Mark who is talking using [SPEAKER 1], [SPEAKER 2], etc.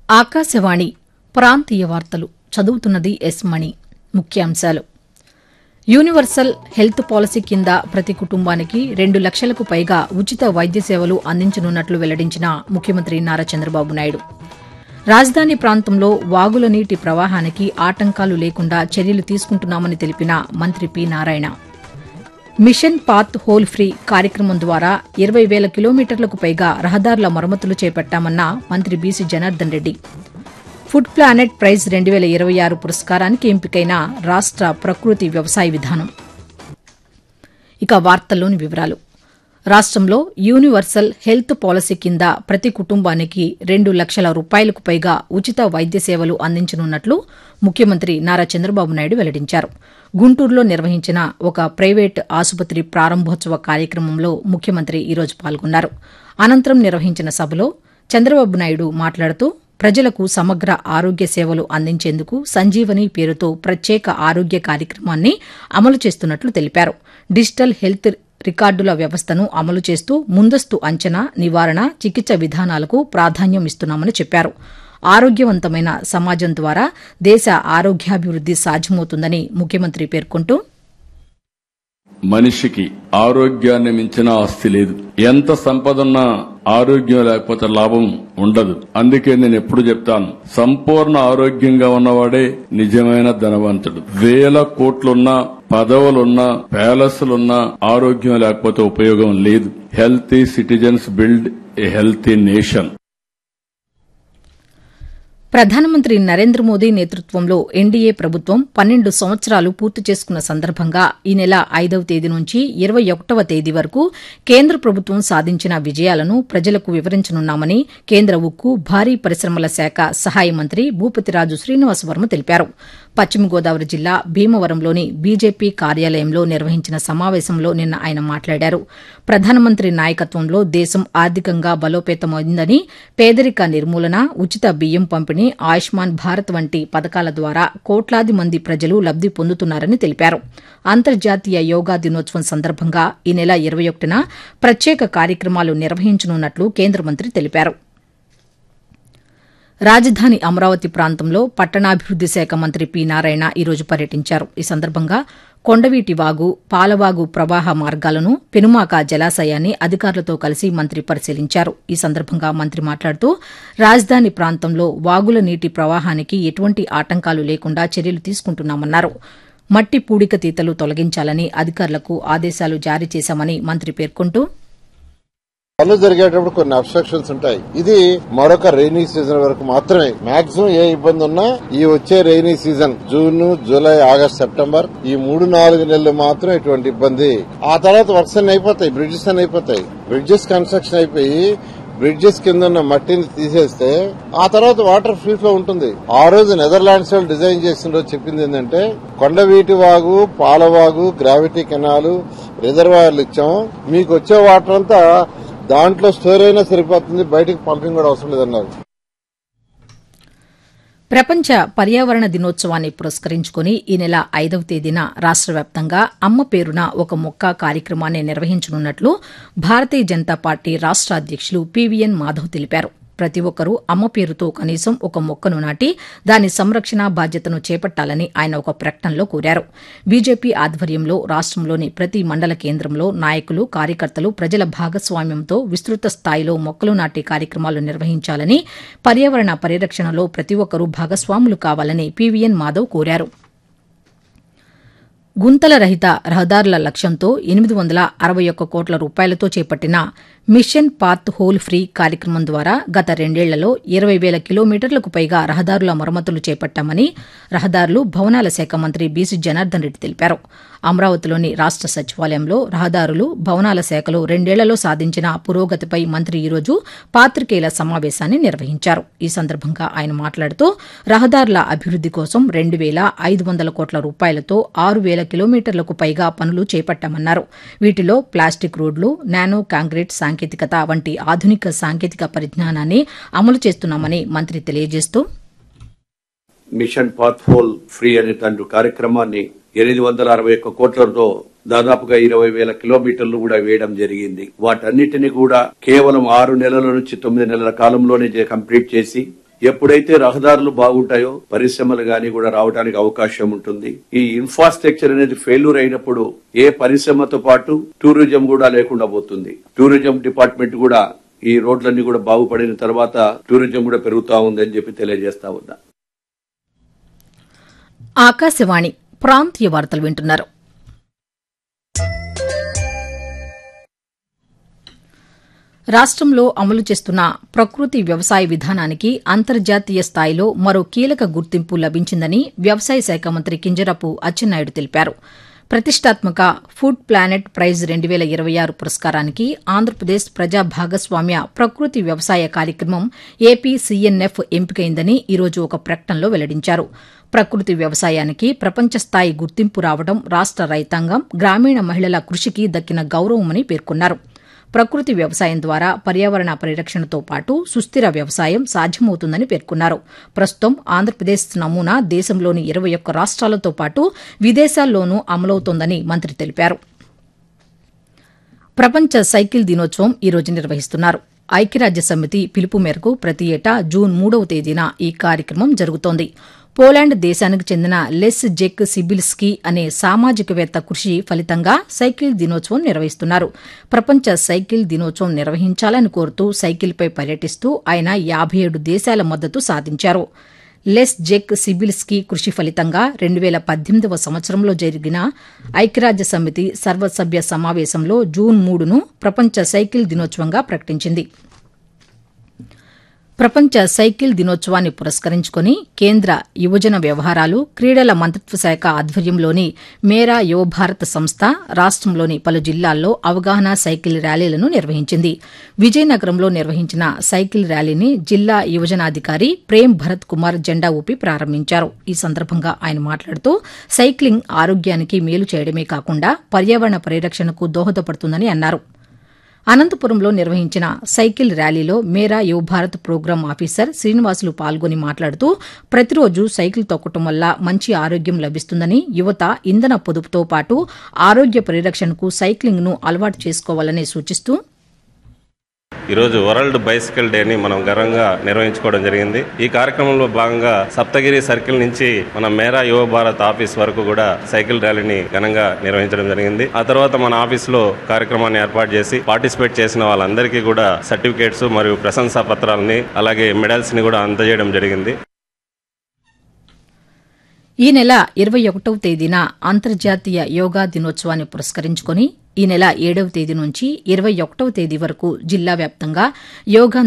[SPEAKER 1] ఆకాశవాణి ప్రాంతీయ వార్తలు చదువుతున్నది ఎస్ మణి ముఖ్యాంశాలు యూనివర్సల్ హెల్త్ పాలసీ కింద ప్రతి కుటుంబానికి రెండు లక్షలకు పైగా ఉచిత వైద్య సేవలు అందించనున్నట్లు వెల్లడించిన ముఖ్యమంత్రి నారా చంద్రబాబు నాయుడు రాజధాని ప్రాంతంలో వాగుల నీటి ప్రవాహానికి ఆటంకాలు లేకుండా చర్యలు తీసుకుంటున్నామని తెలిపిన మంత్రి P Narayana mission pothole free కార్యక్రమం ద్వారా ఇరవై వేల కిలోమీటర్లకు పైగా రహదారుల మరమ్మతులు చేపట్టామన్న మంత్రి BC Janardhan Reddy food planet prize రెండు వేల ఇరవై ఆరు పురస్కారానికి ఎంపికైన రాష్ట ప్రకృతి వ్యవసాయ విధానం ఇక వార్తల్లోని వివరాలు రాష్టంలో యూనివర్సల్ హెల్త్ పాలసీ కింద ప్రతి కుటుంబానికి రెండు లక్షల రూపాయలకు పైగా ఉచిత వైద్య సేవలు అందించనున్నట్లు ముఖ్యమంత్రి నారా చంద్రబాబు నాయుడు వెల్లడించారు గుంటూరులో నిర్వహించిన ఒక ప్రైవేట్ ఆసుపత్రి ప్రారంభోత్సవ కార్యక్రమంలో ముఖ్యమంత్రి ఈరోజు పాల్గొన్నారు అనంతరం నిర్వహించిన సభలో చంద్రబాబు నాయుడు మాట్లాడుతూ ప్రజలకు సమగ్ర ఆరోగ్య సేవలు అందించేందుకు సంజీవని పేరుతో ప్రత్యేక ఆరోగ్య కార్యక్రమాన్ని అమలు చేస్తున్నట్లు తెలిపారు డిజిటల్ హెల్త్ రికార్డుల వ్యవస్థను అమలు చేస్తూ ముందస్తు అంచనా నివారణ చికిత్స విధానాలకు ప్రాధాన్యం ఇస్తున్నామని చెప్పారు ఆరోగ్యవంతమైన సమాజం ద్వారా దేశ ఆరోగ్యాభివృద్ది సాధ్యమవుతుందని ముఖ్యమంత్రి పేర్కొంటూ
[SPEAKER 2] మనిషికి ఆరోగ్యాన్ని మించిన ఆస్తి లేదు ఎంత సంపదన్నా ఆరోగ్యం లేకపోతే లాభం ఉండదు అందుకే నేను ఎప్పుడు చెప్తాను సంపూర్ణ ఆరోగ్యంగా ఉన్నవాడే నిజమైన ధనవంతుడు వేల కోట్లున్నా పదవులున్నా ప్యాలెస్లున్నా ఆరోగ్యం లేకపోతే ఉపయోగం లేదు healthy citizens build a healthy nation
[SPEAKER 1] ప్రధానమంత్రి నరేంద్ర మోదీ నేతృత్వంలో ఎన్డీఏ ప్రభుత్వం పన్నెండు సంవత్సరాలు పూర్తి చేసుకున్న సందర్భంగా ఈ నెల ఐదవ తేదీ నుంచి ఇరవై ఒకటవ తేదీ వరకు కేంద్ర ప్రభుత్వం సాధించిన విజయాలను ప్రజలకు వివరించనున్నామని కేంద్ర ఉక్కు భారీ పరిశ్రమల శాఖ సహాయ మంత్రి భూపతిరాజు శ్రీనివాసవర్మ తెలిపారు పశ్చిమ గోదావరి జిల్లా భీమవరంలోని బీజేపీ కార్యాలయంలో నిర్వహించిన సమావేశంలో నిన్న ఆయన మాట్లాడారు ప్రధానమంత్రి నాయకత్వంలో దేశం ఆర్థికంగా బలోపేతమైందని పేదరిక నిర్మూలన ఉచిత బియ్యం పంపిణీ ఆయుష్మాన్ భారత్ వంటి పథకాల ద్వారా కోట్లాది మంది ప్రజలు లబ్ది పొందుతున్నారని తెలిపారు అంతర్జాతీయ యోగా దినోత్సవం సందర్భంగా ఈ నెల ఇరవై ఒకటిన ప్రత్యేక కార్యక్రమాలు నిర్వహించనున్నట్లు కేంద్ర మంత్రి తెలిపారు రాజధాని అమరావతి ప్రాంతంలో పట్టణాభివృద్ది శాఖ మంత్రి పి నారాయణ ఈరోజు పర్యటించారు ఈ సందర్భంగా కొండవీటి వాగు పాలవాగు ప్రవాహ మార్గాలను పెనుమాక జలాశయాన్ని అధికారులతో కలిసి మంత్రి పరిశీలించారు ఈ సందర్భంగా మంత్రి మాట్లాడుతూ రాజధాని ప్రాంతంలో వాగుల నీటి ప్రవాహానికి ఎటువంటి ఆటంకాలు లేకుండా చర్యలు తీసుకుంటున్నామన్నారు మట్టి పూడిక తీతలు తొలగించాలని అధికారులకు ఆదేశాలు జారీ చేశామని మంత్రి పేర్కొంటూ
[SPEAKER 3] పనులు జరిగేటప్పుడు కొన్ని అబ్స్ట్రక్షన్స్ ఉంటాయి ఇది మరొక రైనీ సీజన్ వరకు మాత్రమే మాక్సిమం ఏ ఇబ్బంది ఉన్నా ఈ వచ్చే rainy season June July August September ఈ మూడు నాలుగు నెలలు మాత్రం ఇటువంటి ఇబ్బంది ఆ తర్వాత వర్క్స్ అన్ని అయిపోతాయి బ్రిడ్జెస్ అన్ని అయిపోతాయి బ్రిడ్జెస్ కన్స్ట్రక్షన్ అయిపోయి బ్రిడ్జెస్ కింద ఉన్న మట్టిని తీసేస్తే ఆ తర్వాత వాటర్ ఫ్రీ ఫ్లో ఉంటుంది ఆ రోజు నెదర్లాండ్స్ వాళ్ళు డిజైన్ చేసిన రోజు చెప్పింది ఏంటంటే కొండవీటి వాగు పాలవాగు గ్రావిటీ కెనాలు రిజర్వాయర్లు ఇచ్చాం మీకు వచ్చే వాటర్ అంతా దాంట్లో స్టోర్ అయినా సరిపోతుంది బయటకు పంపింగ్ కూడా అవసరం లేదన్నారు
[SPEAKER 1] ప్రపంచ పర్యావరణ దినోత్సవాన్ని పురస్కరించుకుని ఈ నెల ఐదవ తేదీన రాష్ట వ్యాప్తంగా అమ్మ పేరున ఒక మొక్క కార్యక్రమాన్ని నిర్వహించనున్నట్లు భారతీయ జనతా పార్టీ రాష్ట అధ్యకులు పీవీఎన్ మాధవ్ తెలిపారు ప్రతి ఒక్కరూ అమ్మ పేరుతో కనీసం ఒక మొక్కను నాటి దాని సంరక్షణ బాధ్యతను చేపట్టాలని ఆయన ఒక ప్రకటనలో కోరారు బీజేపీ ఆధ్వర్యంలో రాష్టంలోని ప్రతి మండల కేంద్రంలో నాయకులు కార్యకర్తలు ప్రజల భాగస్వామ్యంతో విస్తృత స్థాయిలో మొక్కలు నాటే కార్యక్రమాలు నిర్వహించాలని పర్యావరణ పరిరక్షణలో ప్రతి ఒక్కరూ భాగస్వాములు కావాలని పీవీఎన్ మాధవ్ కోరారు గుంతల రహిత రహదారుల లక్ష్యంతో ఎనిమిది వందల అరవై ఒక్క కోట్ల రూపాయలతో చేపట్టిన మిషన్ పాత్ హోల్ ఫ్రీ కార్యక్రమం ద్వారా గత రెండేళ్లలో ఇరవై వేల కిలోమీటర్లకు పైగా రహదారుల మరమ్మతులు చేపట్టామని రహదారులు భవనాల శాఖ మంత్రి బీసీ జనార్దన్ రెడ్డి తెలిపారు అమరావతిలోని రాష్ట సచివాలయంలో రహదారులు భవనాల శాఖలో రెండేళ్లలో సాధించిన పురోగతిపై మంత్రి ఈరోజు పాతికేయుల సమావేశాన్ని నిర్వహించారు ఈ సందర్భంగా ఆయన మాట్లాడుతూ రహదారుల అభివృద్ది కోసం రెండు వేల ఐదు వందల కోట్ల రూపాయలతో ఆరు వేల కిలోమీటర్లకు పైగా పనులు చేపట్టామన్నారు వీటిలో ప్లాస్టిక్ రోడ్లు నానో కాంక్రీట్ సాంకేతికత వంటి ఆధునిక సాంకేతిక పరిజ్ఞానాన్ని అమలు చేస్తున్నామని మంత్రి తెలియజేస్తూ
[SPEAKER 4] మిషన్ పాత్ హోల్ ఫ్రీ అనేటువంటి కార్యక్రమాన్ని ఎనిమిది వందల అరవై ఒక్క కోట్లతో దాదాపుగా ఇరవై వేల కిలోమీటర్లు కూడా వేయడం జరిగింది వాటన్నిటిని కూడా కేవలం ఆరు నెలల నుంచి తొమ్మిది నెలల కాలంలోనే చే- కంప్లీట్ చేసి ఎప్పుడైతే రహదారులు బాగుంటాయో పరిశ్రమలు గాని కూడా రావడానికి అవకాశం ఉంటుంది ఈ ఇన్ఫ్రాస్ట్రక్చర్ అనేది ఫెయిల్యూర్ అయినప్పుడు ఏ పరిశ్రమతో పాటు టూరిజం కూడా లేకుండా పోతుంది టూరిజం డిపార్ట్మెంట్ కూడా ఈ రోడ్లన్నీ కూడా బాగుపడిన తర్వాత టూరిజం కూడా పెరుగుతా ఉందని చెప్పి తెలియజేస్తా ఉన్నా
[SPEAKER 1] ఆకాశవాణి ప్రాంతీయ వార్తలు వింటున్నారు రాష్ట్రంలో అమలు చేస్తున్న ప్రకృతి వ్యవసాయ విధానానికి అంతర్జాతీయ స్థాయిలో మరో కీలక గుర్తింపు లభించిందని వ్యవసాయ శాఖ మంత్రి కింజరాపు అచ్చెన్నాయుడు తెలిపారు ప్రతిష్టాత్మక ఫుడ్ ప్లానెట్ ప్రైజ్ రెండు వేల ఇరవై ఆరు పురస్కారానికి ఆంధ్రప్రదేశ్ ప్రజా భాగస్వామ్య ప్రకృతి వ్యవసాయ కార్యక్రమం ఏపీ సీఎన్ఎఫ్ ఎంపికైందని ఈరోజు ఒక ప్రకటనలో వెల్లడించారు ప్రకృతి వ్యవసాయానికి ప్రపంచ స్థాయి గుర్తింపు రావడం రాష్ట రైతాంగం గ్రామీణ మహిళల కృషికి దక్కిన గౌరవమని పేర్కొన్నారు ప్రకృతి వ్యవసాయం ద్వారా పర్యావరణ పరిరక్షణతో పాటు సుస్థిర వ్యవసాయం సాధ్యమవుతుందని పేర్కొన్నారు ప్రస్తుతం ఆంధ్రప్రదేశ్ నమూనా దేశంలోని ఇరవై ఒక్క రాష్ట్రాలతో పాటు విదేశాల్లోనూ అమలవుతోందని మంత్రి తెలిపారు ప్రపంచ సైకిల్ దినోత్సవం ఈ రోజు నిర్వహిస్తున్నారు ఐక్యరాజ్య సమితి పిలుపు మేరకు ప్రతి ఏటా జూన్ మూడవ తేదీన ఈ కార్యక్రమం జరుగుతోంది పోలాండ్ దేశానికి చెందిన లెస్ జెక్ సిబిల్స్కీ అనే సామాజికవేత్త కృషి ఫలితంగా సైకిల్ దినోత్సవం నిర్వహిస్తున్నారు ప్రపంచ సైకిల్ దినోత్సవం నిర్వహించాలని కోరుతూ సైకిల్పై పర్యటిస్తూ ఆయన యాబై ఏడు దేశాల మద్దతు సాధించారు లెస్ జెక్ సిబిల్స్కీ కృషి ఫలితంగా రెండు వేల పద్దెనిమిదవ సంవత్సరంలో జరిగిన ఐక్యరాజ్య సమితి సర్వసభ్య సమావేశంలో జూన్ మూడును ప్రపంచ సైకిల్ దినోత్సవంగా ప్రకటించింది ప్రపంచ సైకిల్ దినోత్సవాన్ని పురస్కరించుకుని కేంద్ర యువజన వ్యవహారాలు క్రీడల మంత్రిత్వ శాఖ ఆధ్వర్యంలోని మేరా యువ భారత్ సంస్థ రాష్టంలోని పలు జిల్లాల్లో అవగాహన సైకిల్ ర్యాలీలను నిర్వహించింది విజయనగరంలో నిర్వహించిన సైకిల్ ర్యాలీని జిల్లా యువజనాధికారి ప్రేమ్ భరత్ కుమార్ జెండా ఊపి ప్రారంభించారు ఈ సందర్భంగా ఆయన మాట్లాడుతూ సైక్లింగ్ ఆరోగ్యానికి మేలు చేయడమే కాకుండా పర్యావరణ పరిరక్షణకు దోహదపడుతుందని అన్నారు అనంతపురంలో నిర్వహించిన సైకిల్ ర్యాలీలో మేరా యువ భారత్ ప్రోగ్రాం ఆఫీసర్ శ్రీనివాసులు పాల్గొని మాట్లాడుతూ ప్రతిరోజు సైకిల్ తొక్కటం వల్ల మంచి ఆరోగ్యం లభిస్తుందని యువత ఇంధన పొదుపుతో పాటు ఆరోగ్య పరిరక్షణకు సైక్లింగ్ను అలవాటు చేసుకోవాలని సూచిస్తూ
[SPEAKER 5] ఈరోజు వరల్డ్ బైసికల్ డేని మనం ఘనంగా నిర్వహించుకోవడం జరిగింది ఈ కార్యక్రమంలో భాగంగా సప్తగిరి సర్కిల్ నుంచి మన మేరా యువ భారత్ ఆఫీస్ వరకు కూడా సైకిల్ ర్యాలీని ఘనంగా నిర్వహించడం జరిగింది ఆ తర్వాత మన ఆఫీస్ లో కార్యక్రమాన్ని ఏర్పాటు చేసి పార్టిసిపేట్ చేసిన వాళ్ళందరికీ కూడా సర్టిఫికేట్స్ మరియు ప్రశంసా పత్రాలని అలాగే మెడల్స్ ని కూడా అందజేయడం జరిగింది
[SPEAKER 1] ఈ నెల ఇరవై ఒకటవ తేదీన అంతర్జాతీయ యోగా దినోత్సవాన్ని పురస్కరించుకుని ఈ నెల ఏడవ తేదీ నుంచి ఇరవై ఒకటవ తేదీ వరకు జిల్లా వ్యాప్తంగా యోగా